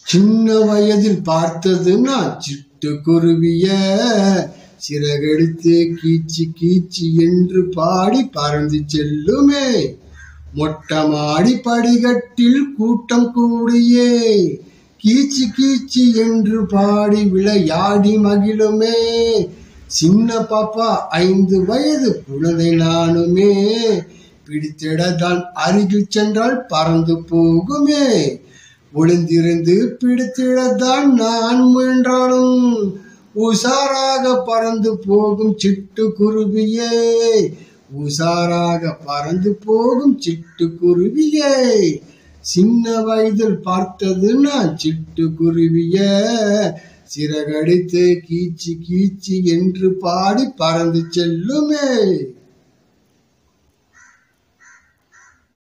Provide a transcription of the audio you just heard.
சின்ன வயதில் பார்த்தது நான் சிட்டுக்குருவிய சிறகெடுத்து கீச்சு கீச்சு என்று பாடி பறந்து செல்லுமே மொட்டை மாடி படிகட்டில் கூட்டம் கூடியே கீச்சு கீச்சு என்று பாடி விளையாடி மகிழுமே சின்ன பாப்பா ஐந்து வயது குழந்தை நானுமே பிடித்திடத்தான் அருகில் சென்றால் பறந்து போகுமே ஒளிந்திருந்து பிடித்திடத்தான் நான் முயன்றாலும் உஷாராக பறந்து போகும் சிட்டு குருவியே உஷாராக பறந்து போகும் சிட்டு குருவியே சின்ன வயதில் பார்த்தது நான் சிட்டு குருவிய சிறகடித்து கீச்சு கீச்சு என்று பாடி பறந்து செல்லுமே